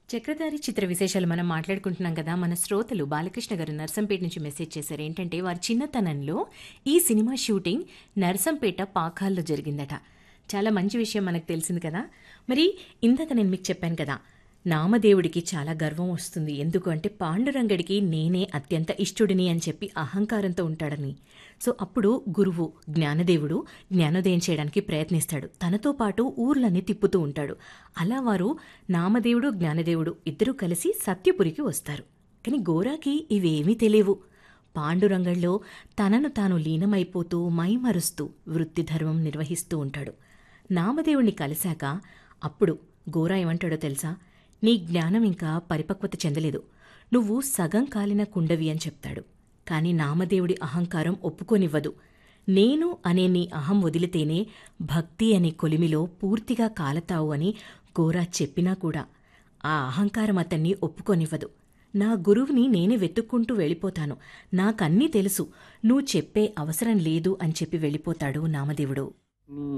చక్రధారి చిత్ర విశేషాలు మనం మాట్లాడుకుంటున్నాం కదా మన శ్రోతలు బాలకృష్ణ గారు నర్సంపేట నుంచి మెసేజ్ చేశారు ఏంటంటే వారి చిన్నతనంలో ఈ సినిమా షూటింగ్ నర్సంపేట పాకాల్లో జరిగిందట చాలా మంచి విషయం మనకు తెలిసింది కదా మరి ఇందాక నేను మీకు చెప్పాను కదా నామదేవుడికి చాలా గర్వం వస్తుంది ఎందుకు అంటే పాండురంగడికి నేనే అత్యంత ఇష్టుడిని అని చెప్పి అహంకారంతో ఉంటాడని సో అప్పుడు గురువు జ్ఞానదేవుడు జ్ఞానోదయం చేయడానికి ప్రయత్నిస్తాడు తనతో పాటు ఊర్లన్నీ తిప్పుతూ ఉంటాడు అలా వారు నామదేవుడు జ్ఞానదేవుడు ఇద్దరూ కలిసి సత్యపురికి వస్తారు కానీ గోరాకి ఇవేమీ తెలియవు పాండురంగంలో తనను తాను లీనమైపోతూ మైమరుస్తూ వృత్తిధర్మం నిర్వహిస్తూ ఉంటాడు నామదేవుణ్ణి కలిశాక అప్పుడు గోరా ఏమంటాడో తెలుసా నీ జ్ఞానం ఇంకా పరిపక్వత చెందలేదు నువ్వు సగం కాలిన కుండవి అని చెప్తాడు కాని నామదేవుడి అహంకారం ఒప్పుకోనివ్వదు నేను అనే నీ అహం వదిలితేనే భక్తి అనే కొలిమిలో పూర్తిగా కాలతావు అని గోరా చెప్పినా కూడా ఆ అహంకారం అతన్ని ఒప్పుకోనివ్వదు నా గురువుని నేనే వెతుక్కుంటూ వెళ్ళిపోతాను నాకన్నీ తెలుసు నువ్వు చెప్పే అవసరం లేదు అని చెప్పి వెళ్ళిపోతాడు నామదేవుడు నీ